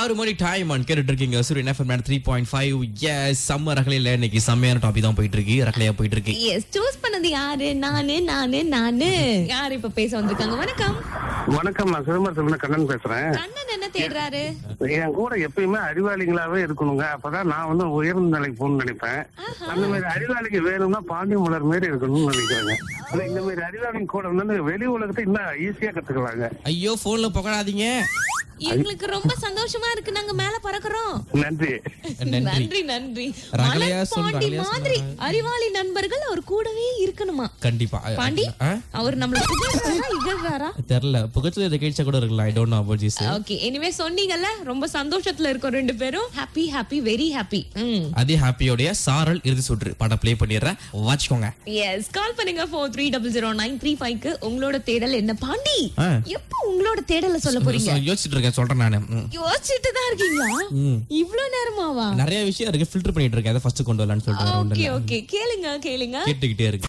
ஆறு மணி time and கேட்டுட்டு இருக்கீங்க Suriyan FM three point five எஸ் சம்ம ரகலையில் இன்னைக்கு செம்மையான டாபிக் தான் போயிட்டு இருக்கு ரகலையா போயிட்டு இருக்கு எஸ் சூஸ் பண்ணது யாரு நானு நானு நானு யாரு இப்ப பேச வந்திருக்காங்க வணக்கம் வணக்கம் நான் சிதம்பரத்துல கண்ணன் பேசுறேன் கண்ணன் என்ன தேடுறாரு என் கூட எப்பயுமே அறிவாளிகளாவே இருக்கணுங்க அப்பதான் நான் வந்து உயர்ந்த நிலைக்கு போகணும்னு நினைப்பேன் அந்த மாதிரி அறிவாளிக்கு வேணும்னா பாண்டி மலர் மாதிரி இருக்கணும்னு நினைக்கிறேங்க ஆனா இந்த மாதிரி அறிவாளிங்க கூட வந்து வெளி உலகத்தை இன்னும் ஈஸியா கத்துக்கலாங்க ஐயோ போன்ல புகழாதீங்க எங்களுக்கு ரொம்ப சந்தோஷமா இருக்கு நாங்க மேல பறக்குறோம் நன்றி நன்றி நன்றி நன்றி ரகளையா மலர் சொல், பாண்டி ரகளையா மாதிரி அறிவாளி நண்பர்கள் அவர் கூடவே இருக்கணுமா கண்டிப்பா பாண்டி ஆ? அவர் நம்மள புகழ்றாரா இகழ்றாரா தெரியல புகச்சது இந்த கேட்ச கூட இருக்கலாம் I don't know about this okay anyway சொன்னீங்கல்ல ரொம்ப சந்தோஷத்துல இருக்கோம் ரெண்டு பேரும் ஹாப்பி ஹாப்பி வெரி ஹாப்பி ம் அதே ஹாப்பியோடைய சாரல் இறுதி சுற்று படம் ப்ளே பண்ணிடுறேன் வாட்சிக்கோங்க எஸ் கால் பண்ணுங்க four three double zero nine three ஃபைவ்க்கு உங்களோட தேடல் என்ன பாண்டி ஆ. எப்போ உங்களோட தேடல சொல்ல போறீங்க யோசிச்சுட்டு இருக்கேன் சொல்றேன் நானு ம். யோசிச்சுட்டு தான் இருக்கீங்களா ம். இவ்ளோ நேரமாவா நிறைய விஷயம் இருக்கு ஃபில்டர் பண்ணிட்டு இருக்கேன் அதை ஃபர்ஸ்ட் கொண்டு வரலாம்னு சொல்லிட்டு வேற ஒண்ணும் ஓகே இல்ல. ஓகே கேளுங்க கேளுங்க கேட்டுக்கிட்டே இருக்கு